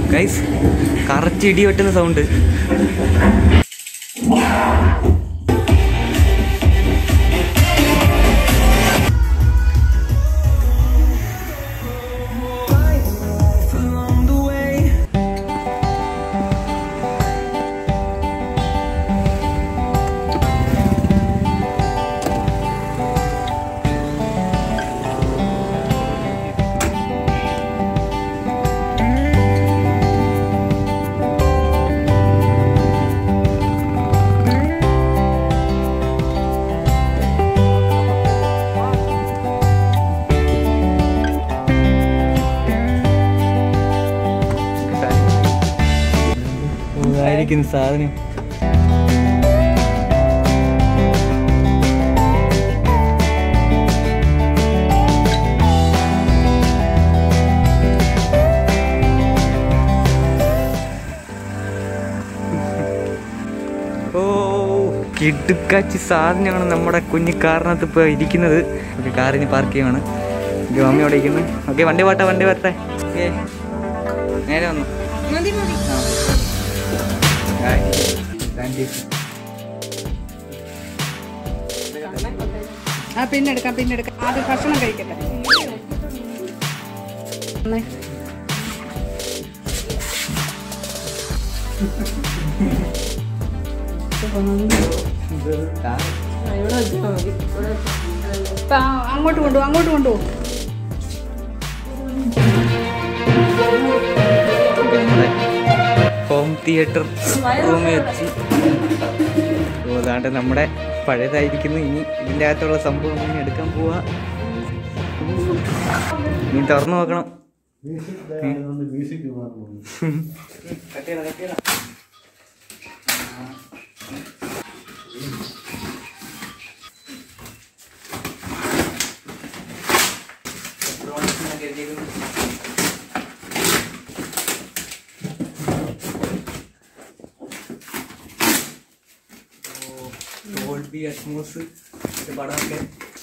Guys correct ഇടി വെട്ടുന്ന sound ഇതായിരിക്കും സാധനം ഓ കിടുക്കാച്ചി സാധനമാണ് നമ്മുടെ കുഞ്ഞു കാറിനകത്ത് ഇപ്പോൾ ഇരിക്കുന്നത് ഓക്കെ കാറിന് പാർക്ക് ചെയ്യുവാണ് ഓക്കെ മമ്മി അവിടെ ഇരിക്കുന്നു ഓക്കെ വണ്ടി പോട്ടെ വണ്ടി വരട്ടെ ഓക്കെ നേരെ വന്നു മതി മതി Guys, thank you. ആ പിന്നെ എടുക്കാം പിന്നെ എടുക്കാം ആദ്യം ഭക്ഷണം കഴിക്കട്ടെ അമ്മേ. ഇപ്പൊ ആ- അങ്ങോട്ട് കൊണ്ടുപോ അങ്ങോട്ട് കൊണ്ടുപോ ഹോം തിയേറ്റർ റൂമിൽ വെച്ച് ഓ, അതാണ്ട് നമ്മുടെ പഴയതായിരിക്കുന്നു ഇനി ഇതിൻ്റെ അകത്തുള്ള സംഭവം ഇനി എടുക്കാൻ പോവാ ഇനി തുറന്നു നോക്കണം ഡോൾബി അറ്റ്മോസ് പടമൊക്കെ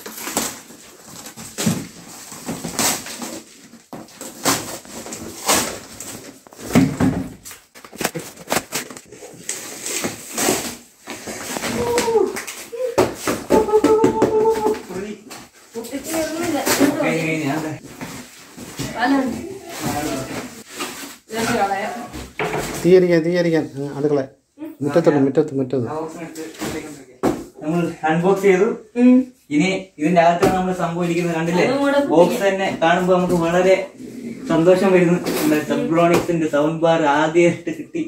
തീയരിക്കാൻ തീയരിക്കാൻ അടുക്കള മുറ്റത്തുണ്ട് മുറ്റത്ത് മുറ്റത്ത് നമ്മൾ അൺബോക്സ് ചെയ്തു ഇനി ഇതിന്റെ അകത്താണ് നമ്മൾ സംഭവം ഇരിക്കുന്നത് കണ്ടില്ലേ ബോക്സ് തന്നെ കാണുമ്പോ നമുക്ക് വളരെ സന്തോഷം വരുന്നു നമ്മുടെ സബ്ലോണിക്സിന്റെ സൗണ്ട് ബാർ ആദ്യമായിട്ട് കിട്ടി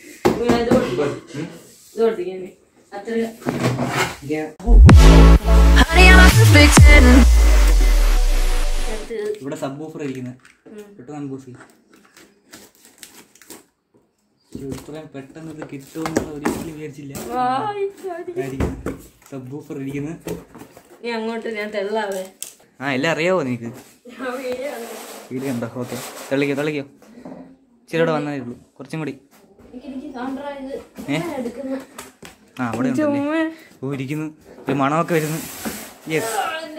Honey, I'm a perfect 10. ഇവിടെ സബ് ഓഫർ ഇരിക്കുന്നത് പെട്ടെന്ന് അൺബോക്സ് ചെയ്യും ശ്ശോ, ഇത്രയും പെട്ടെന്ന് ഇത് കിട്ടുമെന്നുള്ള ഒരിക്കലും വിചാരിച്ചില്ല സബ് ഓഫർ ഇരിക്കുന്നത് നീ അങ്ങോട്ട് ഞാൻ തെള്ളാവേ ആ എല്ലാം അറിയാവോ നിനക്ക് വീഡിയോ ഉണ്ടോ ഓക്കെ തെളിക്കോ തെളിക്കോ ഇച്ചിരി ഇവിടെ വന്നതേ ഉള്ളൂ കുറച്ചും കൂടി ഏ ആ അവിടെ ഉണ്ടല്ലേ ഓ ഇരിക്കുന്നു ഒരു മണമൊക്കെ വരുന്നു യെസ്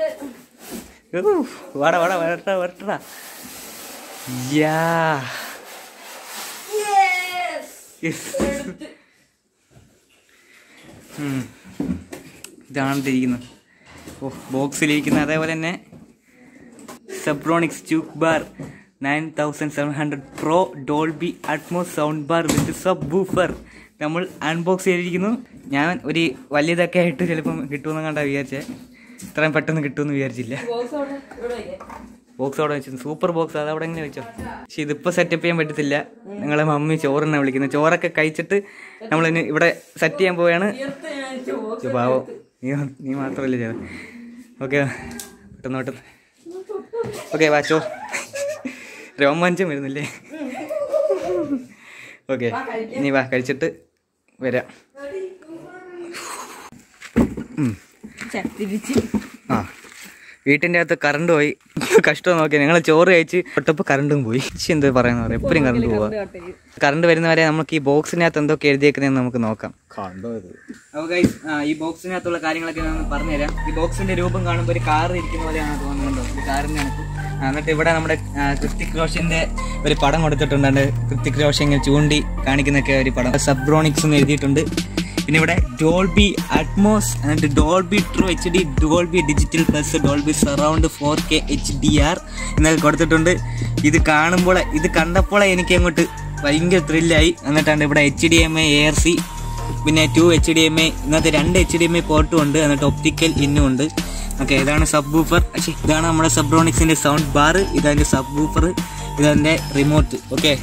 വാടാ വാടാ വരട്ടാ വരട്ടാ യാ യെസ് ഇതാണ് ഇരിക്കുന്നത് ഓ ബോക്സിലിരിക്കുന്ന അതേപോലെ തന്നെ Zebronics juke bar nine thousand seven hundred pro Dolby Atmos sound bar with subwoofer നമ്മൾ അൺബോക്സ് ചെയ്തിരിക്കുന്നു ഞാൻ ഒരു വലിയതൊക്കെ ആയിട്ട് ചിലപ്പം കിട്ടുമെന്ന് കണ്ടാ വിചാരിച്ചേ ഇത്രയും പെട്ടെന്ന് കിട്ടുമെന്ന് വിചാരിച്ചില്ല ബോക്സ് അവിടെ വെച്ചു സൂപ്പർ ബോക്സ് അത് അവിടെ എങ്ങനെ വെച്ചോ പക്ഷെ ഇതിപ്പോൾ സെറ്റപ്പ് ചെയ്യാൻ പറ്റത്തില്ല നിങ്ങളെ മമ്മി ചോറെന്നാ വിളിക്കുന്നത് ചോറൊക്കെ കഴിച്ചിട്ട് നമ്മളിനി ഇവിടെ സെറ്റ് ചെയ്യാൻ പോവുകയാണ് ചെ, പാവം നീ നീ മാത്രമല്ലേ ചെയ്ത ഓക്കെ പെട്ടെന്ന് പെട്ടെന്ന് ഓക്കെ വാച്ചോ രോമാഞ്ചം വരുന്നില്ലേ ഓക്കെ നീ വാ കഴിച്ചിട്ട് വരാം ഉം. തിരിച്ച് ആ വീട്ടിൻ്റെ അകത്ത് കറണ്ട് പോയി കഷ്ടം നോക്കി ഞങ്ങൾ ചോറ് കഴിച്ച് തൊട്ടപ്പോൾ കറണ്ടും പോയി ശ്ശി, എന്ത് പറയുന്ന പറയാം എപ്പോഴും കറണ്ട് പോവാ കറണ്ട് വരുന്നവരെ നമുക്ക് ഈ ബോക്സിനകത്ത് എന്തൊക്കെ എഴുതിയേക്കുന്നതെന്ന് നമുക്ക് നോക്കാം കണ്ടോ ഇത് അപ്പോൾ ഗൈസ് ഈ ബോക്സിനകത്തുള്ള കാര്യങ്ങളൊക്കെ ഞാൻ പറഞ്ഞുതരാം ഈ ബോക്സിന്റെ രൂപം കാണുമ്പോൾ ഒരു കാർ ഇരിക്കുന്ന പോലെയാണ് തോന്നുന്നുണ്ടോ ഒരു കാറിന്റെ കണക്ക് ആ, എന്നിട്ട് ഇവിടെ നമ്മുടെ ആ, കൃത്തിക് റോഷന്റെ ഒരു പടം കൊടുത്തിട്ടുണ്ട് കൃത്തിക് റോഷൻ ഇങ്ങനെ ചൂണ്ടി കാണിക്കുന്നൊക്കെ ഒരു പടം സബ്രോണിക്സ് എന്ന് എഴുതിയിട്ടുണ്ട് പിന്നെ ഇവിടെ ഡോൾബി അറ്റ്മോസ് എന്നിട്ട് Dolby true H D Dolby digital plus Dolby surround four K H D R എന്നൊക്കെ കൊടുത്തിട്ടുണ്ട് ഇത് കാണുമ്പോൾ ഇത് കണ്ടപ്പോൾ എനിക്ക് അങ്ങോട്ട് ഭയങ്കര ത്രില്ലായി എന്നിട്ടാണ് ഇവിടെ H D M I ARC പിന്നെ two H D M I ഇന്നത്തെ രണ്ട് എച്ച് ഡി എം ഐ പോർട്ടും ഉണ്ട് എന്നിട്ട് ഒപ്റ്റിക്കൽ ഇന്നും ഉണ്ട് ഓക്കെ ഇതാണ് സബ് ബൂഫർ ഇതാണ് നമ്മുടെ സബ്രോണിക്സിന്റെ സൗണ്ട് ബാർ ഇതതിന്റെ സബ് ബൂഫർ ഇതതിന്റെ റിമോട്ട് ഓക്കെ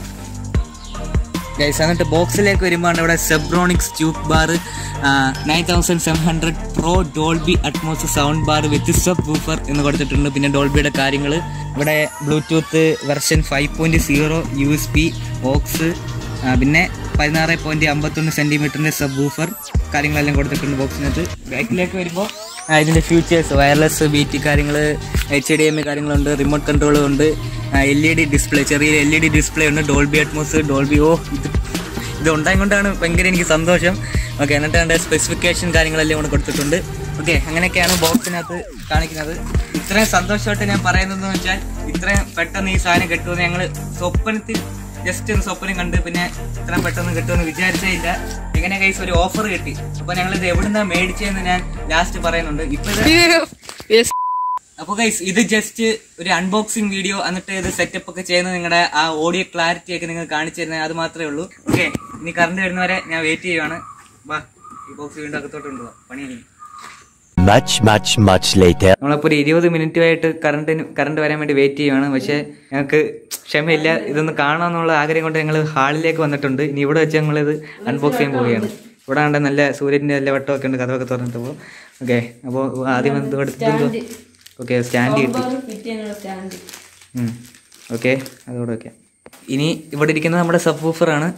ഗൈസ് എന്നിട്ട് ബോക്സിലേക്ക് വരുമ്പോൾ ഇവിടെ സെബ്രോണിക്സ് ട്യൂബ് bar nine thousand seven hundred pro Dolby Atmos sound bar with subwoofer എന്ന് കൊടുത്തിട്ടുണ്ട് പിന്നെ ഡോൾബിയുടെ കാര്യങ്ങൾ ഇവിടെ Bluetooth version five point zero U S B box പിന്നെ പതിനാറ് പോയിന്റ് അമ്പത്തൊന്ന് സെന്റിമീറ്ററിന്റെ സബ് ബൂഫർ കാര്യങ്ങളെല്ലാം കൊടുത്തിട്ടുണ്ട് ബോക്സിനകത്ത് ബാക്കിലേക്ക് വരുമ്പോൾ ഇതിന്റെ ഫ്യൂച്ചേഴ്സ് വയർലെസ് ബി ടി കാര്യങ്ങൾ എച്ച് ഡി എം ഐ കാര്യങ്ങളുണ്ട് റിമോട്ട് കൺട്രോളും ഉണ്ട് എൽ ഇ ഡി ഡിസ്പ്ലേ ചെറിയ എൽ ഇ ഡി ഡിസ്പ്ലേ ഉണ്ട് ഡോൾബി അറ്റ്മോസ് ഡോൾബി ഓ ഇത് ഇത് ഉണ്ടായത് കൊണ്ടാണ് ഭയങ്കര എനിക്ക് സന്തോഷം ഓക്കെ എന്നിട്ട് അതിൻ്റെ സ്പെസിഫിക്കേഷൻ കാര്യങ്ങളെല്ലാം കൂടെ കൊടുത്തിട്ടുണ്ട് ഓക്കെ അങ്ങനെയൊക്കെയാണ് ബോക്സിനകത്ത് കാണിക്കുന്നത് ഇത്രയും സന്തോഷമായിട്ട് ഞാൻ പറയുന്നതെന്ന് വെച്ചാൽ ഇത്രയും പെട്ടെന്ന് ഈ സാധനം കിട്ടുമെന്ന് ഞങ്ങൾ സ്വപ്നത്തിൽ ജസ്റ്റ് ഒന്ന് സ്വപ്നം കണ്ട് പിന്നെ ഇത്രയും പെട്ടെന്ന് കിട്ടുമെന്ന് വിചാരിച്ചേ ഇല്ല എങ്ങനെ കൈസ് ഒരു ഓഫർ കിട്ടി അപ്പൊ ഞങ്ങൾ ഇത് എവിടുന്നാ മേടിച്ചതെന്ന് ഞാൻ ലാസ്റ്റ് പറയുന്നുണ്ട് ഇപ്പൊ ഇത് അപ്പൊ ഗൈസ് ഇത് ജസ്റ്റ് ഒരു അൺബോക്സിംഗ് വീഡിയോ എന്നിട്ട് ഇത് സെറ്റപ്പ് ഒക്കെ ചെയ്യുന്നത് നിങ്ങളുടെ ആ ഓഡിയോ ക്ലാരിറ്റി ഒക്കെ നിങ്ങൾ കാണിച്ചു തരുന്നത് അത് മാത്രമേ ഉള്ളൂ ഓക്കെ ഇനി കറണ്ട് വരുന്നവരെ ഞാൻ വെയിറ്റ് ചെയ്യുവാണ് വാ ഈ ബോക്സ് വീണ്ടും അകത്തോട്ട് കൊണ്ടുപോവാ പണി എനിക്ക് Much, much, much later. നമ്മളിപ്പോൾ ഒരു ഇരുപത് മിനിറ്റ് ആയിട്ട് കറണ്ടിന് കറണ്ട് വരാൻ വേണ്ടി വെയിറ്റ് ചെയ്യുവാണ് പക്ഷേ ഞങ്ങൾക്ക് ക്ഷമയില്ല ഇതൊന്ന് കാണാമെന്നുള്ള ആഗ്രഹം കൊണ്ട് ഞങ്ങൾ ഹാളിലേക്ക് വന്നിട്ടുണ്ട് ഇനി ഇവിടെ വെച്ച് ഞങ്ങളിത് അൺബോക്സ് ചെയ്യാൻ പോവുകയാണ് ഇവിടെ കണ്ട നല്ല സൂര്യൻ്റെ നല്ല വട്ടമൊക്കെ ഉണ്ട് കഥയൊക്കെ തുറന്നിട്ട് പോകും ഓക്കെ അപ്പോൾ ആദ്യം എന്ത് എടുത്തു ഓക്കെ സ്റ്റാൻഡ് കിട്ടി പിറ്റേന്നുള്ള സ്റ്റാൻഡ് ഓക്കെ അതോടെ വെക്കാം ഇനി ഇവിടെ ഇരിക്കുന്നത് നമ്മുടെ സബ് വൂഫറാണ്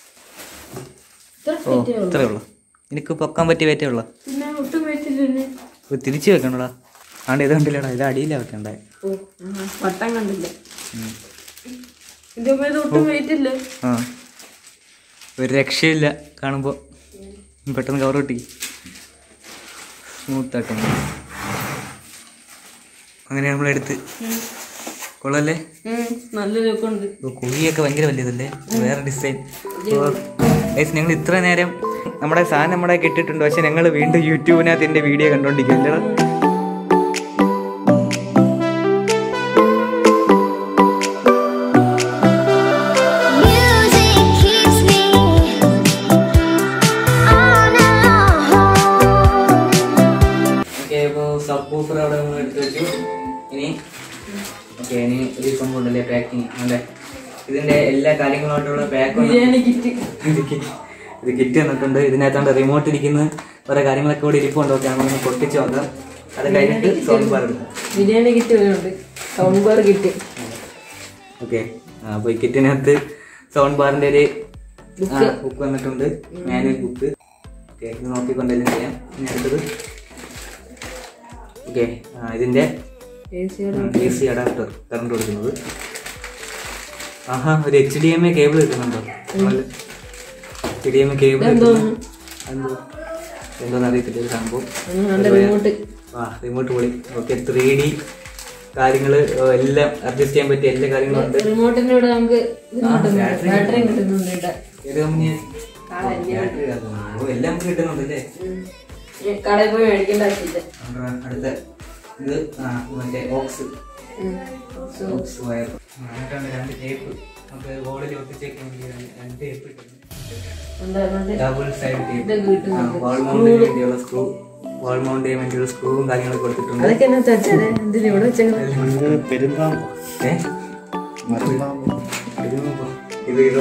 ഇത്ര ഓ ഫിറ്റേ ഉള്ളൂ ഇത്രയേ ഉള്ളൂ എനിക്ക് പൊക്കാൻ പറ്റിയ വേറ്റേ ഉള്ളൂ പിന്നെ ഒട്ടും വെച്ചില്ലേ ഇത് തിരിച്ച് വെക്കണോടാ ആണ്ട് ഇത് കണ്ടില്ലടാ ഇത് അടിയിലാണ് വെക്കണ്ടേ ഓ ആഹാ, വട്ടം കണ്ടില്ല ഇതിന്റെ മേലെ ഒട്ടും വെയിറ്റ് ഇല്ല ആ ഒരു രക്ഷയില്ല കാണുമ്പോൾ പെട്ടെന്ന് കവർ കിട്ടി സ്മൂത്തായിട്ട് അങ്ങനെ നമ്മളെടുത്ത് കൊള്ളല്ലേ ഉം, നല്ല ലുക്കുണ്ട് ഓ, കുഴിയൊക്കെ ഭയങ്കര വലിയതല്ലേ വേറെ ഡിസൈൻ ഞങ്ങൾ ഇത്ര നേരം നമ്മുടെ സാധനം നമ്മുടെ കിട്ടിയിട്ടുണ്ട് പക്ഷെ ഞങ്ങൾ വീണ്ടും യൂട്യൂബിനകത്ത് എൻ്റെ വീഡിയോ കണ്ടോണ്ടിരിക്കുകയല്ലേടാ Music keeps me on alone. Okay അപ്പോൾ സബ് ബൂഫർ അവിടെ നമ്മൾ എടുത്ത് വെച്ചു ഇനി ഓക്കെ ഇനി ഒരു സംഭവം ഉണ്ടല്ലേ പാക്കിങ് അല്ലേ ഇതിന്റെ എല്ലാ കാര്യങ്ങളുമായിട്ടുള്ള പാക്ക് ബിരിയാണി കിറ്റ് ഇത് kit- ഇത് കിറ്റ് തന്നിട്ടുണ്ട് ഇതിനകത്തോണ്ട് റിമോട്ട് ഇരിക്കുന്ന ഓരോ കാര്യങ്ങളൊക്കെ കൂടി ഇരിപ്പുണ്ട് ഓക്കെ നമ്മളൊന്ന് പൊട്ടിച്ച് നോക്കാം അത് കഴിഞ്ഞിട്ട് സൗണ്ട് ബാർ എടുക്കാം ബിരിയാണി കിറ്റ് വരുന്നുണ്ട് സൗണ്ട് ബാർ കിറ്റ് ഓക്കെ അപ്പോൾ ഈ കിറ്റിനകത്ത് സൗണ്ട് ബാറിന്റെ ഒരു ബുക്ക് വന്നിട്ടുണ്ട് മാനുവൽ ബുക്ക് ഓക്കെ ഇത് നോക്കിക്കൊണ്ടെല്ലാം ചെയ്യാം ഇനി അടുത്തത് ഓക്കെ ഇതിന്റെ എ സിയുടെ എ സി അഡാപ്റ്റർ കറണ്ട് കൊടുക്കുന്നത് ആഹാ ഒരു H D M I cable കിട്ടുന്നുണ്ടോ H D M I cable എന്തോ എന്തോന്ന് അറിയത്തില്ല ഒരു സംഭവം അതിന്റെ റിമോട്ട് ആ റിമോട്ട് പൊളി ഓക്കെ ത്രീ ഡി കാര്യങ്ങള് എല്ലാം അഡ്ജസ്റ്റ് ചെയ്യാൻ പറ്റിയ എല്ലാ കാര്യങ്ങളും ഉണ്ട് റിമോട്ടിന്റെ ഇവിടെ നമുക്ക് ബാറ്ററി കിട്ടുന്നുണ്ട് ഇവിടെ ഏത് കമ്പനിയാ ബാറ്ററി ഓ എല്ലാം നമുക്ക് കിട്ടുന്നുണ്ടല്ലേ ഉം. ഇനി കടയിൽ പോയി മേടിക്കേണ്ട ആവശ്യമില്ല നമ്മുടെ അടുത്ത ഇത് ആ മറ്റേ ഓക്സ് ഓക്സ് വയർ എന്നിട്ടാണ് രണ്ട് ടേപ്പ് നമുക്ക് ബോർഡിൽ ഒട്ടിച്ചേക്കാൻ വേണ്ടി രണ്ട് രണ്ട് ടേപ്പ് ഇട്ടിട്ടുണ്ട് ഉണ്ടാകുന്നുണ്ട് ഡബിൾ സൈഡ് ഇതൊക്കെ ടേപ്പ് കിട്ടുന്നുണ്ട്. വാൾ മൗണ്ടിന് വേണ്ടിയുള്ള സ്ക്രൂ വാൾ മൗണ്ട് ചെയ്യാൻ വേണ്ടിയുള്ള സ്ക്രൂവും കാര്യങ്ങളൊക്കെ കൊടുത്തിട്ടുണ്ട് അതൊക്കെ എന്നാ വെച്ചാൽ എന്തിനാ ഇവിടെ വെച്ചേക്കുന്നത് ഇത് പെരുമ്പാമ്പ് ഏ മരുമ്പാമ്പ് ഇത് നോക്കൂ. ഇത് ഇത്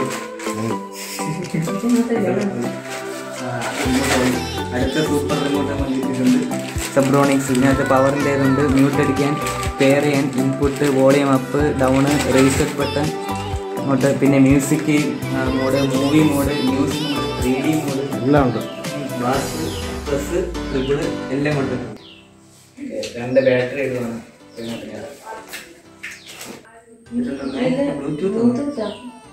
ആ, അടുത്ത സൂപ്പർ റിമോട്ട് നമ്മൾ കിട്ടിയിട്ടുണ്ട് സബ്രോണിക്സ് ഇതിനകത്ത് പവറിൻ്റെ ഇതുണ്ട് മ്യൂട്ട് അടിക്കാൻ പെയർ ചെയ്യാൻ input volume up down reset button അങ്ങോട്ട് പിന്നെ music mode movie mode news mode three D mode എല്ലാം ഉണ്ട് ബാസ് പ്ലസ് ട്രിപ്പിൾ എല്ലാം കൊടുത്തിട്ടുണ്ട് രണ്ട് ബാറ്ററി ഇടുവാണ് ബ്ലൂടൂത്താ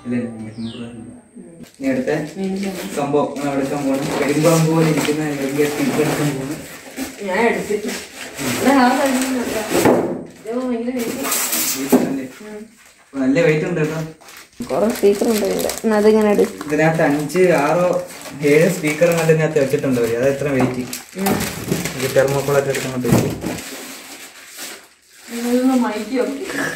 ഇനി അടുത്ത സംഭവം നമ്മൾ എടുക്കാൻ പോകണം പെരുമ്പാമ്പ് പോലെ ഇരിക്കുന്ന വലിയ സ്പീക്കർ എടുക്കാൻ പോകുന്നു ഞാൻ എടുത്തിട്ട് ഇവിടെ ആ കഴിഞ്ഞു ഭയങ്കര നല്ല വെയിറ്റ് ഉണ്ട് കേട്ടോ കുറെ സ്പീക്കർ ഉണ്ട് ഇതിന്റെ എന്നാ അതിങ്ങനെ എടു ഇതിനകത്ത് അഞ്ച് ആറോ ഏഴ് സ്പീക്കർ കണ്ട് ഇതിനകത്ത് വെച്ചിട്ടുണ്ട് അവര് അത് എത്ര വെയിറ്റ് ഇത് തെർമോക്കോളൊക്കെ എടുക്കുന്നുണ്ട് മൈക്കോ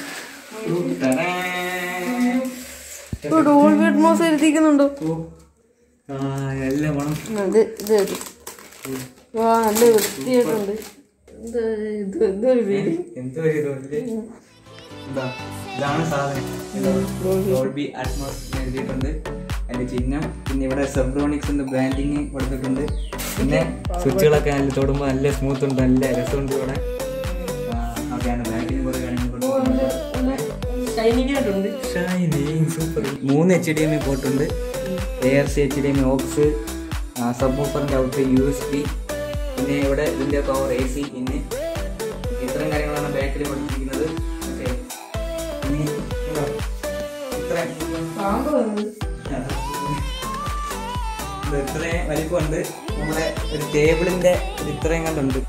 ഓ, ഡോൾബി അറ്റ്മോസ് എഴുതിക്കുന്നുണ്ടോ ആ എല്ലാം വേണം അത് ഇത് ഇത്. വാ നല്ല വൃത്തിയായിട്ടുണ്ട് ഇത് ഇത് ഇതൊരു പേര് എന്തോ ഒരു ഇതുണ്ട്. എന്താ ഇതാണ് സാധനം ഡോൾബി അറ്റ്മോസ് എഴുതിയിട്ടുണ്ട് അതിന്റെ ചിഹ്നം പിന്നെ ഇവിടെ സെബ്രോണിക്സിന്റെ ബ്രാൻഡിങ് കൊടുത്തിട്ടുണ്ട് പിന്നെ സ്വിച്ചുകളൊക്കെ നല്ല തൊടുമ്പോൾ നല്ല സ്മൂത്ത് ഉണ്ട് നല്ല രസമുണ്ട് ഇവിടെ ഓക്കെയാണ് ബ്രാൻഡിങ് കുറെ കാര്യങ്ങൾ കൊടുത്തിട്ടുണ്ട് ഷൈനിങ് ആയിട്ടുണ്ട് ഷൈനിങ് സൂപ്പർ മൂന്ന് എച്ച് ഡി എം ഐ പോർട്ടുണ്ട് A R C H D M I aux സബ് ഓഫറിൻ്റെ ഔട്ട് യു എസ് ബി പിന്നെ ഇവിടെ ഇതിൻ്റെ പവർ എ സി പിന്നെ ഇത്രയും കാര്യങ്ങളാണ് ബാക്കിൽ കൊടുത്തിരിക്കുന്നത് ഓക്കെ ഇനി ഉണ്ടോ? ഇത്രയും ഇത് ഇത്രയും വലിപ്പമുണ്ട് നമ്മുടെ ഒരു ടേബിളിന്റെ ഒരു ഇത്രയും കണ്ടുണ്ട്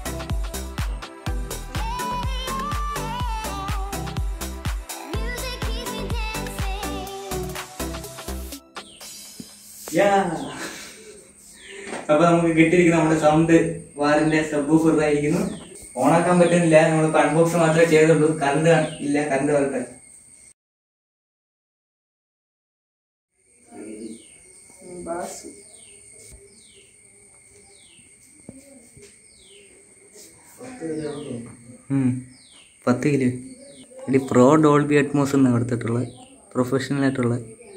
അപ്പൊ നമുക്ക് കിട്ടിയിരിക്കുന്ന നമ്മുടെ സൗണ്ട് വാറിന്റെ സബ് ആയിരിക്കുന്നു ഓണാക്കാൻ പറ്റുന്നില്ല നമ്മളിപ്പോ അൺബോക്സ് മാത്രമേ ചെയ്തുള്ളൂ കറണ്ട് ഇല്ല കറണ്ട് വരട്ടെ ഉം. പത്ത് കിലോ ഇടി പ്രോ ഡോൾബി അറ്റ്മോസ് എന്നാണ് കൊടുത്തിട്ടുള്ളത് പ്രൊഫഷണൽ ആയിട്ടുള്ള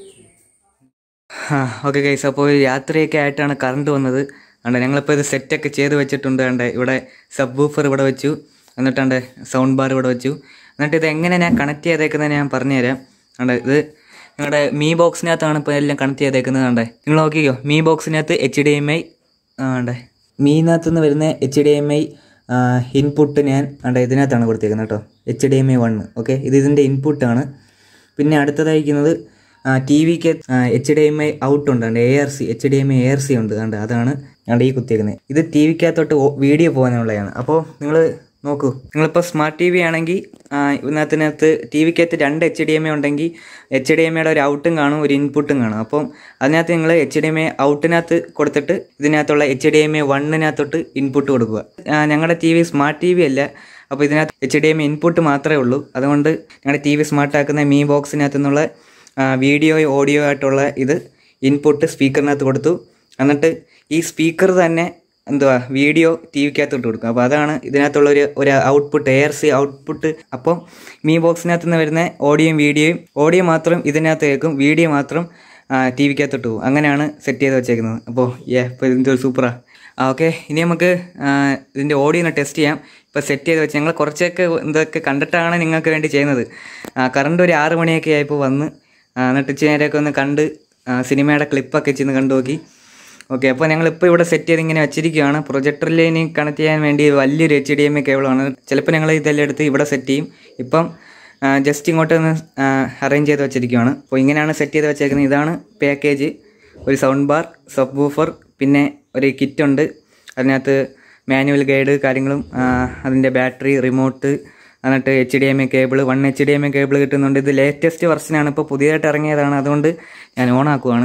ആ ഓക്കെ ഗൈസ് അപ്പോൾ രാത്രിയൊക്കെ ആയിട്ടാണ് കറണ്ട് വന്നത് അണ്ട് ഞങ്ങളിപ്പോൾ ഇത് സെറ്റൊക്കെ ചെയ്ത് വെച്ചിട്ടുണ്ട് കണ്ടേ ഇവിടെ സബ് ബൂഫർ ഇവിടെ വെച്ചു എന്നിട്ടുണ്ട് സൗണ്ട് ബാർ ഇവിടെ വെച്ചു എന്നിട്ട് ഇത് എങ്ങനെ ഞാൻ കണക്ട് ചെയ്തേക്കുന്നത് ഞാൻ പറഞ്ഞുതരാം കണ്ടേ ഇത് ഞങ്ങളുടെ മീ ബോക്സിനകത്താണ് ഇപ്പോൾ എല്ലാം കണക്ട് ചെയ്തേക്കുന്നത് കണ്ടേ നിങ്ങൾ നോക്കിക്കോ മീ ബോക്സിനകത്ത് എച്ച് ഡി എം ഐ ആണ്ടേ മീനകത്ത് നിന്ന് വരുന്ന H D M I input ഞാൻ ആണ്ടെ ഇതിനകത്താണ് കൊടുത്തേക്കുന്നത് കേട്ടോ H D M I one okay ഇത് ഇതിൻ്റെ ഇൻപുട്ടാണ് പിന്നെ അടുത്തതായിരിക്കുന്നത് ടി വിക്ക് H D M I out ഉണ്ട് A R C H D M I A R C ഉണ്ട് കണ്ട് അതാണ് ഞങ്ങളുടെ ഈ കുത്തിയേക്കുന്നത് ഇത് ടി വിക്കകത്തോട്ട് വീഡിയോ പോകാനുള്ളതാണ് അപ്പോൾ നിങ്ങൾ നോക്കൂ നിങ്ങളിപ്പോൾ സ്മാർട്ട് ടി വി ആണെങ്കിൽ ഇതിനകത്തിനകത്ത് ടി വിക്കകത്ത് രണ്ട് എച്ച് ഡി എം എ ഉണ്ടെങ്കിൽ എച്ച് ഡി എം എയുടെ ഒരു ഔട്ടും കാണും ഒരു ഇൻപുട്ടും കാണും അപ്പം അതിനകത്ത് നിങ്ങൾ എച്ച് ഡി എം എ ഔട്ടിനകത്ത് കൊടുത്തിട്ട് ഇതിനകത്തുള്ള എച്ച് ഡി എം എ വണ്ണിനകത്തോട്ട് ഇൻപുട്ട് കൊടുക്കുക ആ, ഞങ്ങളുടെ T V smart T V അല്ല അപ്പോൾ ഇതിനകത്ത് എച്ച് ഡി എം ഇൻപുട്ട് മാത്രമേ ഉള്ളൂ അതുകൊണ്ട് ഞങ്ങളുടെ ടി വി സ്മാർട്ട് ആക്കുന്ന മീ ബോക്സിനകത്തു നിന്നുള്ള വീഡിയോ ഓഡിയോ ആയിട്ടുള്ള ഇത് ഇൻപുട്ട് സ്പീക്കറിനകത്ത് കൊടുത്തു എന്നിട്ട് ഈ സ്പീക്കർ തന്നെ എന്തുവാ വീഡിയോ ടി വിക്കകത്തോട്ട് കൊടുക്കും അപ്പോൾ അതാണ് ഇതിനകത്തുള്ള ഒരു ഒരു output A R C output അപ്പോൾ മീ ബോക്സിനകത്ത് നിന്ന് വരുന്ന ഓഡിയോയും വീഡിയോയും ഓഡിയോ മാത്രം ഇതിനകത്ത് കേൾക്കും വീഡിയോ മാത്രം ടി വിക്കകത്തോട്ട് പോകും അങ്ങനെയാണ് സെറ്റ് ചെയ്ത് വെച്ചേക്കുന്നത് അപ്പോൾ ഏ ഇപ്പോൾ ഇതിൻ്റെ സൂപ്പറാ ആ ഓക്കെ ഇനി നമുക്ക് ആ, ഇതിൻ്റെ ഓഡിയോ ഒന്ന് ടെസ്റ്റ് ചെയ്യാം ഇപ്പോൾ സെറ്റ് ചെയ്ത് വെച്ച് ഞങ്ങൾ കുറച്ചൊക്കെ എന്തൊക്കെ കണ്ടിട്ടാണ് നിങ്ങൾക്ക് വേണ്ടി ചെയ്യുന്നത് കറണ്ട് ഒരു ആറ് മണിയൊക്കെ ആയപ്പോൾ വന്ന് ആ, എന്നിട്ട് ഇച്ചിരി നേരമൊക്കെ ഒന്ന് കണ്ട് ആ, സിനിമയുടെ ക്ലിപ്പൊക്കെ ചെന്ന് കണ്ടു നോക്കി ഓക്കെ അപ്പോൾ ഞങ്ങളിപ്പോൾ ഇവിടെ സെറ്റ് ചെയ്ത് ഇങ്ങനെ വെച്ചിരിക്കുകയാണ് പ്രൊജക്ടറിൽ ഇനി കണക്ട് ചെയ്യാൻ വേണ്ടി വലിയൊരു എച്ച് ഡി എം ഐ കേബിളാണ് ചിലപ്പോൾ ഞങ്ങൾ ഇതെല്ലാം എടുത്ത് ഇവിടെ സെറ്റ് ചെയ്യും ഇപ്പം ജസ്റ്റ് ഇങ്ങോട്ട് ഒന്ന് അറേഞ്ച് ചെയ്ത് വെച്ചിരിക്കുകയാണ് അപ്പോൾ ഇങ്ങനെയാണ് സെറ്റ് ചെയ്ത് വെച്ചേക്കുന്നത് ഇതാണ് പാക്കേജ് ഒരു സൗണ്ട് ബാർ സബ് ബൂഫർ പിന്നെ ഒരു കിറ്റ് ഉണ്ട് അതിനകത്ത് മാനുവൽ ഗൈഡ് കാര്യങ്ങളും ആ, അതിൻ്റെ ബാറ്ററി റിമോട്ട് എന്നിട്ട് H D M I cable one H D M I cable കിട്ടുന്നുണ്ട് ഇത് ലേറ്റസ്റ്റ് വെർഷനാണ് ഇപ്പോൾ പുതിയതായിട്ട് ഇറങ്ങിയതാണ് അതുകൊണ്ട് ഞാൻ ഓൺ ആക്കുവാണ്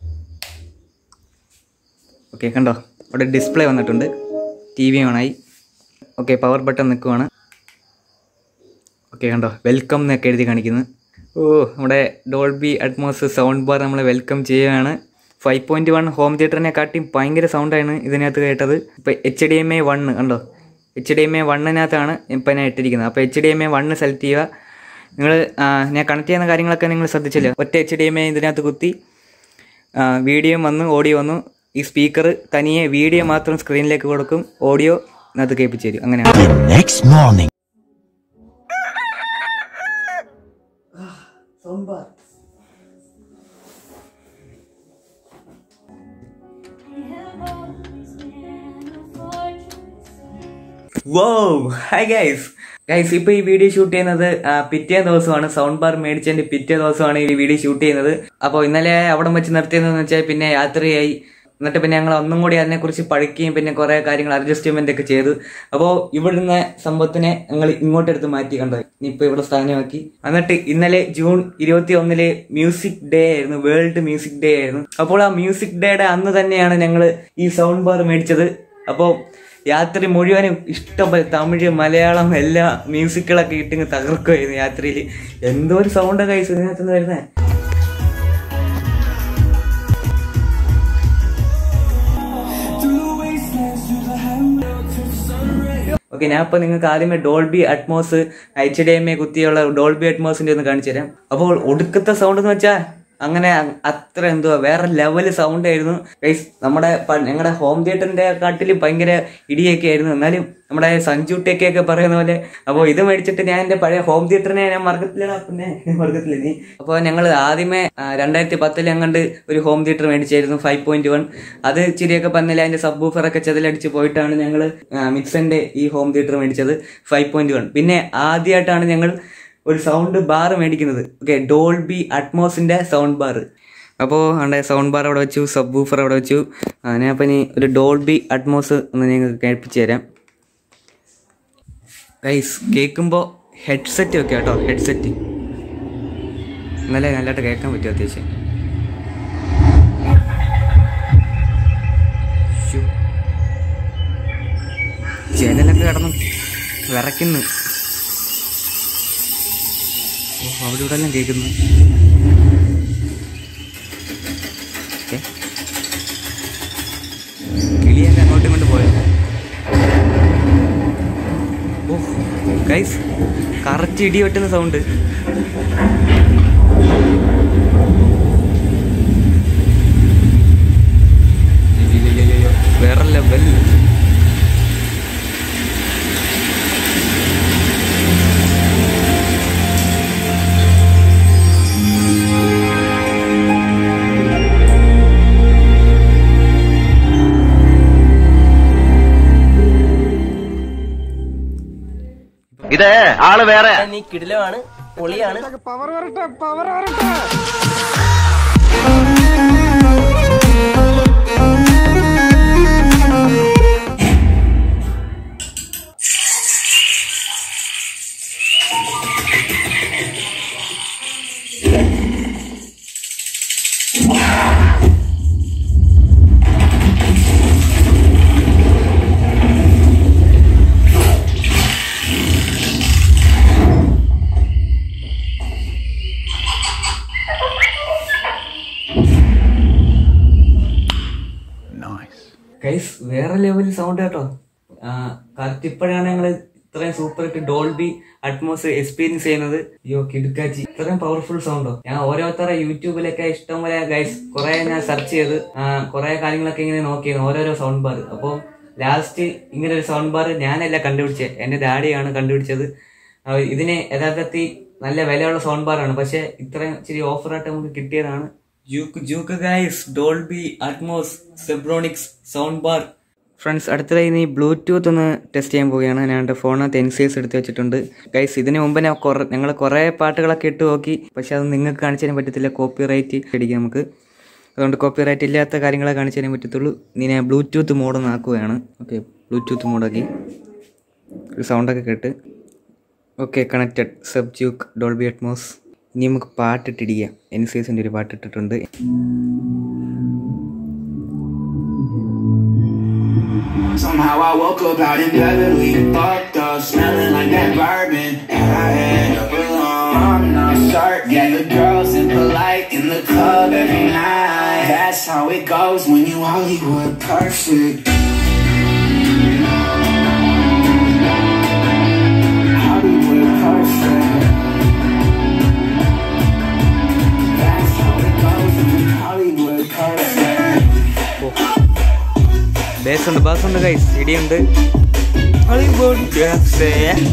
ഓക്കെ കണ്ടോ അവിടെ ഡിസ്പ്ലേ വന്നിട്ടുണ്ട് ടി വി ഓണായി ഓക്കെ പവർ ബട്ടൺ നിൽക്കുവാണ് ഓക്കെ കണ്ടോ വെൽക്കം എന്നൊക്കെ എഴുതി കാണിക്കുന്നു ഓ നമ്മുടെ ഡോൾബി അറ്റ്മോസ് സൗണ്ട് ബാർ നമ്മൾ വെൽക്കം ചെയ്യുകയാണ് ഫൈവ് പോയിൻറ്റ് വൺ ഹോം തിയേറ്ററിനെക്കാട്ടിയും ഭയങ്കര സൗണ്ടാണ് ഇതിനകത്ത് കേട്ടത് ഇപ്പോൾ H D M I one കണ്ടോ എച്ച് ഡി എം എ വണ്ണിനകത്താണ് ഇപ്പം ഞാൻ ഇട്ടിരിക്കുന്നത് അപ്പോൾ H D M I one select ചെയ്യുക നിങ്ങൾ ഞാൻ കണക്ട് ചെയ്യുന്ന കാര്യങ്ങളൊക്കെ നിങ്ങൾ ശ്രദ്ധിച്ചില്ല ഒറ്റ എച്ച് ഡി എം എ ഇതിനകത്ത് കുത്തി വീഡിയോ വന്നു ഓഡിയോ വന്നു ഈ സ്പീക്കർ തനിയെ വീഡിയോ മാത്രം സ്ക്രീനിലേക്ക് കൊടുക്കും ഓഡിയോ അത് കേൾപ്പിച്ച് തരും അങ്ങനെയാണ് The next morning. Wow hi guys guys ഇപ്പൊ ഈ വീഡിയോ ഷൂട്ട് ചെയ്യുന്നത് ആ, പിറ്റേ ദിവസമാണ് സൗണ്ട് ബാർ മേടിച്ചതിന്റെ പിറ്റേ ദിവസമാണ് ഈ വീഡിയോ ഷൂട്ട് ചെയ്യുന്നത് അപ്പോൾ ഇന്നലെ അവിടെ വെച്ച് നിർത്തിയതെന്ന് വെച്ചാൽ പിന്നെ യാത്രയായി എന്നിട്ട് പിന്നെ ഞങ്ങൾ ഒന്നും കൂടി അതിനെക്കുറിച്ച് പഠിക്കുകയും പിന്നെ കുറെ കാര്യങ്ങൾ അഡ്ജസ്റ്റ്മെന്റ് ഒക്കെ ചെയ്തു അപ്പോൾ ഇവിടുന്ന് സംഭവത്തിനെ ഞങ്ങൾ ഇങ്ങോട്ട് എടുത്ത് മാറ്റി കണ്ടോ ഇനിയിപ്പോ ഇവിടെ സ്ഥാനമാക്കി എന്നിട്ട് ഇന്നലെ ജൂൺ ഇരുപത്തി ഒന്നിലെ മ്യൂസിക് ഡേ ആയിരുന്നു വേൾഡ് മ്യൂസിക് ഡേ ആയിരുന്നു അപ്പോൾ ആ മ്യൂസിക് ഡേയുടെ അന്ന് തന്നെയാണ് ഞങ്ങൾ ഈ സൗണ്ട് ബാർ മേടിച്ചത് അപ്പോൾ യാത്ര മുഴുവനും ഇഷ്ടംപോലെ തമിഴ് മലയാളം എല്ലാ മ്യൂസിക്കുകളൊക്കെ ഇട്ടിങ്ങ് തകർക്കുമായിരുന്നു യാത്രയിൽ എന്തോ ഒരു സൗണ്ട് കൈസ് ഇതിനകത്ത് നിന്ന് വരുന്നേ ഓക്കെ ഞാൻ ഇപ്പൊ നിങ്ങൾക്ക് ആദ്യമേ Dolby Atmos H D M I കുത്തിയുള്ള ഡോൾബി അറ്റ്മോസിന്റെ ഒന്ന് കാണിച്ചു തരാം അപ്പോൾ ഒടുക്കത്തെ സൗണ്ട് എന്ന് വെച്ചാൽ അങ്ങനെ അ- അത്ര എന്തുവാ വേറെ ലെവല് സൗണ്ട് ആയിരുന്നു ഗൈസ് നമ്മുടെ ഞങ്ങളുടെ ഹോം തിയേറ്ററിന്റെ കാട്ടിൽ ഭയങ്കര ഇടിയൊക്കെ ആയിരുന്നു എന്നാലും നമ്മുടെ സഞ്ജു ടെക്കൊക്കെ പറയുന്ന പോലെ അപ്പോൾ ഇത് മേടിച്ചിട്ട് ഞാൻ എന്റെ പഴയ ഹോം തിയേറ്ററിനെ ഞാൻ മറക്കത്തില്ലടാ പിന്നെ മറക്കത്തില്ല നീ അപ്പോൾ ഞങ്ങൾ ആദ്യമേ ആ, രണ്ടായിരത്തി പത്തിൽ അങ്ങണ്ട് ഒരു ഹോം തിയേറ്റർ മേടിച്ചായിരുന്നു ഫൈവ് പോയിന്റ് വൺ അത് ഇച്ചിരിയൊക്കെ പന്നില്ല അതിന്റെ സബ് ബൂഫറൊക്കെ ചെതിലടിച്ച് പോയിട്ടാണ് ഞങ്ങൾ മിക്സന്റെ ഈ ഹോം തിയേറ്റർ മേടിച്ചത് ഫൈവ് പോയിന്റ് വൺ പിന്നെ ആദ്യമായിട്ടാണ് ഞങ്ങൾ ഒരു സൗണ്ട് ബാർ മേടിക്കുന്നത് ഓക്കെ ഡോൾബി അറ്റ്മോസിന്റെ സൗണ്ട് ബാർ അപ്പോൾ അവിടെ സൗണ്ട് ബാർ അവിടെ വെച്ചു സബ് ബൂഫർ അവിടെ വെച്ചു ആ, ഞാൻ അപ്പം ഇനി ഒരു ഡോൾബി അറ്റ്മോസ് ഒന്ന് നിങ്ങൾക്ക് കേൾപ്പിച്ചു തരാം ഗൈസ് കേൾക്കുമ്പോൾ ഹെഡ്സെറ്റ് വെക്കുക കേട്ടോ ഹെഡ്സെറ്റ് എന്നാലേ നല്ലതായിട്ട് കേൾക്കാൻ പറ്റും അത്യാവശ്യം ശ്ശോ. ജനലൊക്കെ കിടന്നു വിറയ്ക്കുന്നു ഓ, അവിടെ ഇവിടെ എല്ലാം കേൾക്കുന്നു ഓക്കെ കിളിയൊക്കെ അങ്ങോട്ടും ഇങ്ങോട്ട് പോയോ ഓ ഗൈസ് കറക്റ്റ് ഇടി വെട്ടുന്ന സൗണ്ട് വേറെ ലെവൽ ഇത് ആള് വേറെ നീ കിടിലമാണ് പൊളിയാണ് ഗൈസ് വേറെ ലെവൽ സൗണ്ട് കേട്ടോ കറക്റ്റ് ഇപ്പോഴാണ് ഞങ്ങൾ ഇത്രയും സൂപ്പർ ആയിട്ട് ഡോൾബി അറ്റ്മോസ് എക്സ്പീരിയൻസ് ചെയ്യുന്നത് അയ്യോ കിടുക്കാച്ചി ഇത്രയും പവർഫുൾ സൗണ്ടോ ഞാൻ ഓരോരുത്തരെ യൂട്യൂബിലൊക്കെ ഇഷ്ടം പോലെ ഗൈസ് കുറെ ഞാൻ സെർച്ച് ചെയ്ത് ആ, കുറെ കാര്യങ്ങളൊക്കെ ഇങ്ങനെ നോക്കിയിരുന്നു ഓരോരോ സൗണ്ട് ബാർ അപ്പോൾ ലാസ്റ്റ് ഇങ്ങനെ ഒരു സൗണ്ട് ബാർ ഞാനല്ല കണ്ടുപിടിച്ചത് എന്റെ ഡാഡിയാണ് കണ്ടുപിടിച്ചത് ആ, ഇതിന് യഥാർത്ഥത്തിൽ നല്ല വിലയുള്ള സൗണ്ട് ബാറാണ് പക്ഷെ ഇത്രയും ഇച്ചിരി ഓഫറായിട്ട് നമുക്ക് കിട്ടിയതാണ് juke juke guys Dolby Atmos Zebronics sound bar friends അടുത്തതായി ഇനി ബ്ലൂടൂത്ത് ഒന്ന് ടെസ്റ്റ് ചെയ്യാൻ പോവുകയാണ് ഞാൻ എൻ്റെ ഫോണിനകത്ത് എൻ സി എസ് എടുത്ത് വെച്ചിട്ടുണ്ട് ഗൈസ് ഇതിന് മുമ്പ് ഞാൻ കുറേ ഞങ്ങൾ കുറേ പാട്ടുകളൊക്കെ ഇട്ട് നോക്കി പക്ഷെ അത് നിങ്ങൾക്ക് കാണിച്ചു തരാൻ പറ്റത്തില്ല കോപ്പി റൈറ്റ് അടിക്കാം നമുക്ക് അതുകൊണ്ട് കോപ്പി റൈറ്റ് ഇല്ലാത്ത കാര്യങ്ങളെ കാണിച്ചു തരാൻ പറ്റത്തുള്ളൂ ഇനി ഞാൻ ബ്ലൂടൂത്ത് മോഡ് ഒന്ന് ആക്കുകയാണ് ഓക്കെ ബ്ലൂടൂത്ത് മോഡാക്കി ഒരു സൗണ്ടൊക്കെ കേട്ട് okay connected sub juke Dolby Atmos ഇനി നമുക്ക് പാട്ടിട്ടിടിക്കാം എൻ സി എസിൻ്റെ ഒരു പാട്ടിട്ടിട്ടുണ്ട് Somehow I woke up out in Beverly, fucked up, smelling like that bourbon. And I end up alone. I'm not certain. Yeah, the girls impolite in the club every night. That's how it goes when you Hollywood perfect. Hollywood perfect. That's how it goes when you Hollywood perfect. Bass ഉണ്ട് bass ഉണ്ട് guys ഇടിയുണ്ട് Hollywood ജാസേ.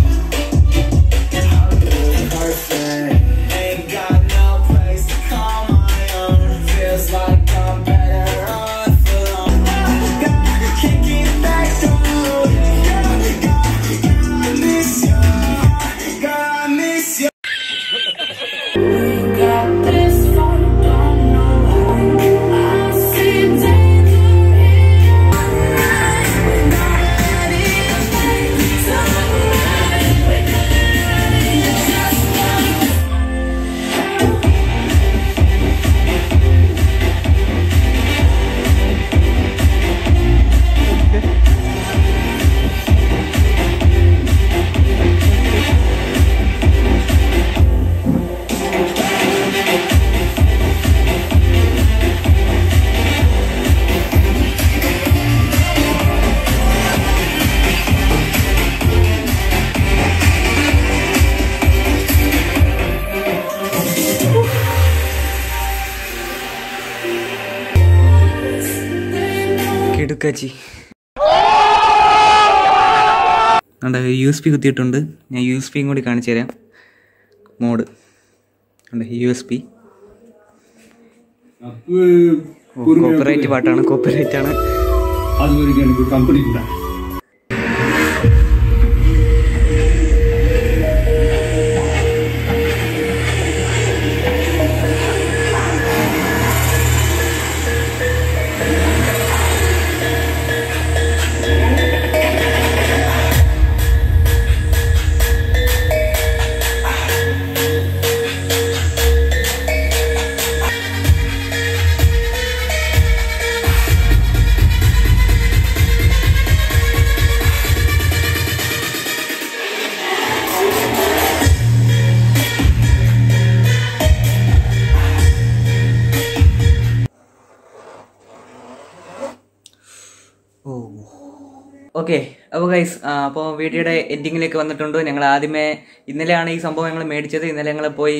Ain't got no place to call my own. Feels like I'm better off alone. Can't get back down. Miss you. എടുക്കാച്ചി ഉണ്ട് U S P കുത്തിയിട്ടുണ്ട് ഞാൻ U S പിയും കൂടി കാണിച്ചു തരാം മോഡ് ഉണ്ട് യു എസ് പി കോപ്പറേറ്റ് പാട്ടാണ് കോപ്പറേറ്റ് ആണ് அது வரைக்கும் எனக்கு கம்பெனி கூட ഓക്കെ അപ്പോൾ ഗൈസ് അപ്പോൾ വീഡിയോയുടെ എൻഡിങ്ങിലേക്ക് വന്നിട്ടുണ്ട് ഞങ്ങൾ ആദ്യമേ ഇന്നലെയാണ് ഈ സംഭവം ഞങ്ങൾ മേടിച്ചത് ഇന്നലെ ഞങ്ങൾ പോയി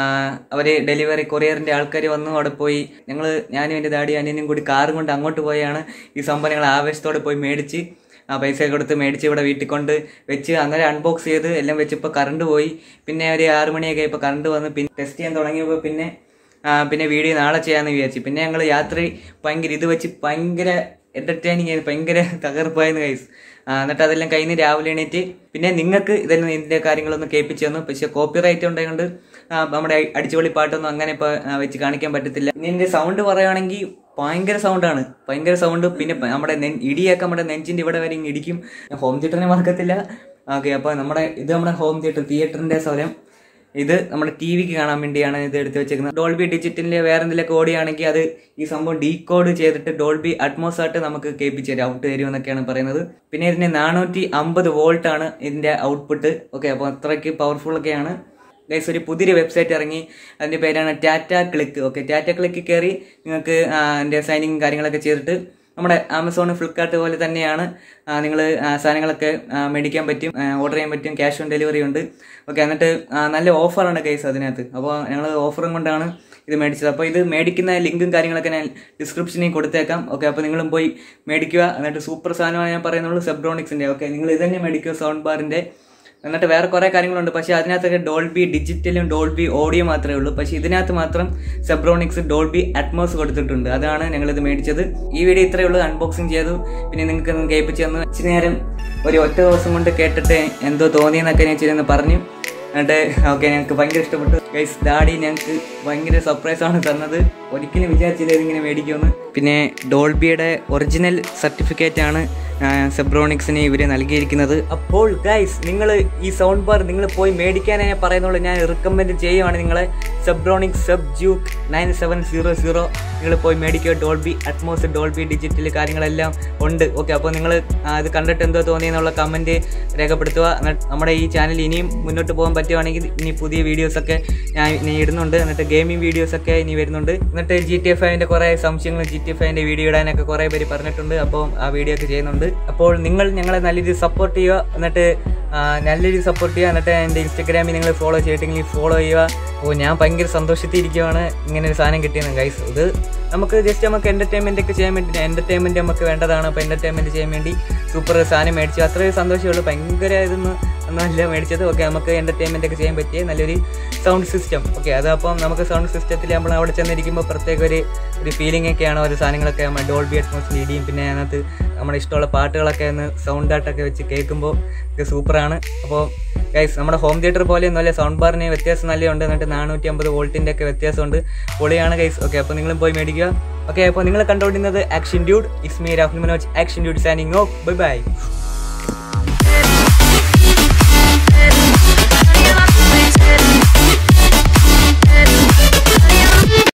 അവർ ഡെലിവറി കൊറിയറിൻ്റെ ആൾക്കാർ വന്നു അവിടെ പോയി ഞങ്ങൾ ഞാനും എൻ്റെ ഡാഡി അനിയനും കൂടി കാറും കൊണ്ട് അങ്ങോട്ട് പോയാണ് ഈ സംഭവം ഞങ്ങൾ ആവേശത്തോടെ പോയി മേടിച്ച് ആ പൈസ കൊടുത്ത് മേടിച്ച് ഇവിടെ വീട്ടിൽ കൊണ്ട് വെച്ച് അന്നേരം അൺബോക്സ് ചെയ്ത് എല്ലാം വെച്ച് ഇപ്പോൾ കറണ്ട് പോയി പിന്നെ ഒരു ആറ് മണിയൊക്കെ ഇപ്പോൾ കറണ്ട് വന്ന് പിന്നെ ടെസ്റ്റ് ചെയ്യാൻ തുടങ്ങിയപ്പോൾ പിന്നെ ആ, പിന്നെ വീഡിയോ നാളെ ചെയ്യാമെന്ന് വിചാരിച്ചു പിന്നെ ഞങ്ങൾ യാത്ര ഭയങ്കര ഇത് വെച്ച് ഭയങ്കര എന്റർടൈനിങ് ആയിരുന്നു ഭയങ്കര തകർപ്പായിരുന്നു കൈസ് എന്നിട്ട് അതെല്ലാം കഴിഞ്ഞ് രാവിലെ എണീറ്റ് പിന്നെ നിങ്ങൾക്ക് ഇതെല്ലാം ഇതിന്റെ കാര്യങ്ങളൊന്നും കേൾപ്പിച്ചു തന്നു പക്ഷെ കോപ്പി റൈറ്റ് ഉണ്ടായതുകൊണ്ട് ആ, നമ്മുടെ അടിച്ചുപൊളി പാട്ടൊന്നും അങ്ങനെ ഇപ്പോൾ വെച്ച് കാണിക്കാൻ പറ്റത്തില്ല പിന്നെ ഇതിന്റെ സൗണ്ട് പറയുകയാണെങ്കിൽ ഭയങ്കര സൗണ്ടാണ് ഭയങ്കര സൗണ്ട് പിന്നെ പ- നമ്മുടെ നെ- ഇടിയൊക്കെ നമ്മുടെ നെഞ്ചിന്റെ ഇവിടെ വരെ ഇങ്ങ് ഇടിക്കും ഹോം തിയേറ്ററിനെ മറക്കത്തില്ല ഓക്കെ അപ്പോൾ നമ്മുടെ ഇത് നമ്മുടെ ഹോം തിയേറ്റർ തിയേറ്ററിന്റെ സ്ഥലം ഇത് നമ്മുടെ ടി വിക്ക് കാണാൻ വേണ്ടിയാണ് ഇത് എടുത്ത് വെച്ചേക്കുന്നത് ഡോൾബി ഡിജിറ്റലിന്റെ വേറെ എന്തെങ്കിലുമൊക്കെ ഓടിയാണെങ്കിൽ അത് ഈ സംഭവം ഡീകോഡ് ചെയ്തിട്ട് ഡോൾബി അറ്റ്മോസ് ആയിട്ട് നമുക്ക് കേൾപ്പിച്ച് തരും ഔട്ട് തരും എന്നൊക്കെയാണ് പറയുന്നത് പിന്നെ ഇതിന് നാനൂറ്റി അമ്പത് വോൾട്ട് ആണ് ഇതിന്റെ ഔട്ട്പുട്ട് ഓക്കെ അപ്പോൾ അത്രയ്ക്ക് പവർഫുൾ ഒക്കെയാണ് ഗൈസ് ഒരു പുതിയൊരു വെബ്സൈറ്റ് ഇറങ്ങി അതിന്റെ പേരാണ് Tata Cliq okay Tata Cliq കയറി നിങ്ങൾക്ക് അതിന്റെ സൈനിങ് കാര്യങ്ങളൊക്കെ ചെയ്തിട്ട് നമ്മുടെ ആമസോൺ ഫ്ലിപ്കാർട്ട് പോലെ തന്നെയാണ് നിങ്ങൾ സാധനങ്ങളൊക്കെ ആ, മേടിക്കാൻ പറ്റും ഓർഡർ ചെയ്യാൻ പറ്റും ക്യാഷ് ഓൺ ഡെലിവറി ഉണ്ട് ഓക്കെ എന്നിട്ട് ആ, നല്ല ഓഫറാണ് കേസ് അതിനകത്ത് അപ്പോൾ ഞങ്ങൾ ഓഫറും കൊണ്ടാണ് ഇത് മേടിച്ചത് അപ്പോൾ ഇത് മേടിക്കുന്ന ലിങ്കും കാര്യങ്ങളൊക്കെ ഞാൻ ഡിസ്ക്രിപ്ഷനിൽ കൊടുത്തേക്കാം ഓക്കെ അപ്പോൾ നിങ്ങളും പോയി മേടിക്കുക എന്നിട്ട് സൂപ്പർ സാധനമാണ് ഞാൻ പറയുന്നുള്ളൂ സെബ്രോണിക്സിൻ്റെ ഓക്കെ നിങ്ങൾ ഇത് തന്നെ മേടിക്കുക സൗണ്ട് ബാറിൻ്റെ എന്നിട്ട് വേറെ കുറേ കാര്യങ്ങളുണ്ട് പക്ഷേ അതിനകത്തൊക്കെ ഡോൾബി ഡിജിറ്റലും ഡോൾബി ഓഡിയോ മാത്രമേ ഉള്ളൂ പക്ഷേ ഇതിനകത്ത് മാത്രം സെബ്രോണിക്സ് ഡോൾബി അറ്റ്മോസ് കൊടുത്തിട്ടുണ്ട് അതാണ് ഞങ്ങളിത് മേടിച്ചത് ഈ വീഡിയോ ഇത്രയേ ഉള്ളൂ അൺബോക്സിങ് ചെയ്തു പിന്നെ നിങ്ങൾക്ക് ഒന്ന് കേൾപ്പിച്ച് തന്നു ഇച്ചിരി നേരം ഒരു ഒറ്റ ദിവസം കൊണ്ട് കേട്ടിട്ട് എന്തോ തോന്നിയെന്നൊക്കെ ഞാൻ ഇച്ചിരി ഒന്ന് പറഞ്ഞു എന്നിട്ട് ഓക്കെ ഞങ്ങൾക്ക് ഭയങ്കര ഇഷ്ടപ്പെട്ടു ഗൈസ് ഡാഡി ഞങ്ങൾക്ക് ഭയങ്കര സർപ്രൈസ് ആണ് തന്നത് ഒരിക്കലും വിചാരിച്ചില്ല ഇതിങ്ങനെ മേടിക്കുമെന്ന് പിന്നെ ഡോൾബിയുടെ ഒറിജിനൽ സർട്ടിഫിക്കറ്റ് ആണ് സെബ്രോണിക്സിന് ഇവർ നൽകിയിരിക്കുന്നത് അപ്പോൾ ഗൈസ് നിങ്ങൾ ഈ സൗണ്ട് ബാർ നിങ്ങൾ പോയി മേടിക്കാനേ ഞാൻ പറയുന്നുള്ളൂ ഞാൻ റിക്കമെൻഡ് ചെയ്യുവാണ് നിങ്ങളെ Zebronic sub juke nine seven zero zero നിങ്ങൾ പോയി മേടിക്കുക ഡോൾബി അറ്റ്മോസ് ഡോൾബി ഡിജിറ്റൽ കാര്യങ്ങളെല്ലാം ഉണ്ട് ഓക്കെ അപ്പോൾ നിങ്ങൾ ഇത് കണ്ടിട്ട് എന്തോ തോന്നിയെന്നുള്ള കമൻറ്റ് രേഖപ്പെടുത്തുക എന്നിട്ട് നമ്മുടെ ഈ ചാനൽ ഇനിയും മുന്നോട്ട് പോകാൻ പറ്റുവാണെങ്കിൽ ഇനി പുതിയ വീഡിയോസൊക്കെ ഞാൻ ഇനി ഇടുന്നുണ്ട് എന്നിട്ട് ഗെയിമിംഗ് വീഡിയോസൊക്കെ ഇനി വരുന്നുണ്ട് എന്നിട്ട് ജി ടി എഫ് ഐൻ്റെ കുറേ സംശയങ്ങൾ ജി ടി എഫ് ഐൻ്റെ വീഡിയോ ഇടാനൊക്കെ കുറേ പേര് പറഞ്ഞിട്ടുണ്ട് അപ്പോൾ ആ വീഡിയോ ഒക്കെ ചെയ്യുന്നുണ്ട് അപ്പോൾ നിങ്ങൾ ഞങ്ങളെ നല്ല രീതിയിൽ സപ്പോർട്ട് ചെയ്യുക എന്നിട്ട് ആ, നല്ല രീതിയിൽ സപ്പോർട്ട് ചെയ്യുക എന്നിട്ട് എൻ്റെ ഇൻസ്റ്റഗ്രാമിൽ നിങ്ങൾ ഫോളോ ചെയ്തിട്ടെങ്കിൽ ഫോളോ ചെയ്യുക അപ്പോൾ ഞാൻ ഭയങ്കര സന്തോഷത്തിരിക്കുകയാണ് ഇങ്ങനെ ഒരു സാധനം കിട്ടിയെന്ന് ഗൈസ് ഇത് നമുക്ക് ജസ്റ്റ് നമുക്ക് എൻ്റർടൈൻമെൻ്റ് ഒക്കെ ചെയ്യാൻ വേണ്ടി എൻ്റർടൈൻമെൻറ്റ് നമുക്ക് വേണ്ടതാണ് അപ്പോൾ എൻ്റർടൈൻമെൻറ്റ് ചെയ്യാൻ വേണ്ടി സൂപ്പർ സാധനം മേടിച്ചു അത്രയും സന്തോഷമുള്ളൂ ഭയങ്കര ഇതൊന്നും ഒന്നുമല്ല മേടിച്ചത് ഓക്കെ നമുക്ക് എൻ്റർടൈൻമെൻ്റ് ഒക്കെ ചെയ്യാൻ പറ്റിയ നല്ലൊരു സൗണ്ട് സിസ്റ്റം ഓക്കെ അതപ്പം നമുക്ക് സൗണ്ട് സിസ്റ്റത്തിൽ നമ്മൾ അവിടെ ചെന്നിരിക്കുമ്പോൾ പ്രത്യേക ഒരു ഒരു ഫീലിംഗ് ഒക്കെയാണ് ഓരോ സാധനങ്ങളൊക്കെ നമ്മൾ ഡോൾബി അറ്റ്മോസ്ഫിയർ ഇടിയും പിന്നെ അതിനകത്ത് നമ്മുടെ ഇഷ്ടമുള്ള പാട്ടുകളൊക്കെ ഒന്ന് സൗണ്ട് ആയിട്ടൊക്കെ വെച്ച് കേൾക്കുമ്പോൾ ഇത് സൂപ്പറാണ് അപ്പോൾ ഗൈസ് നമ്മുടെ ഹോം തിയേറ്റർ പോലെയൊന്നുമല്ല സൗണ്ട് ബാറിന് വ്യത്യാസം നല്ലതുണ്ട് എന്നിട്ട് നാനൂറ്റി അമ്പത് വോൾട്ടിൻ്റെ ഒക്കെ വ്യത്യാസമുണ്ട് പൊളിയാണ് ഗൈസ് ഓക്കെ അപ്പോൾ നിങ്ങളും പോയി മേടിക്കുക ഓക്കെ അപ്പോൾ നിങ്ങൾ കണ്ടുകൊണ്ടിരുന്നത് action dude is me Rahul Manoj action dude signing off bye by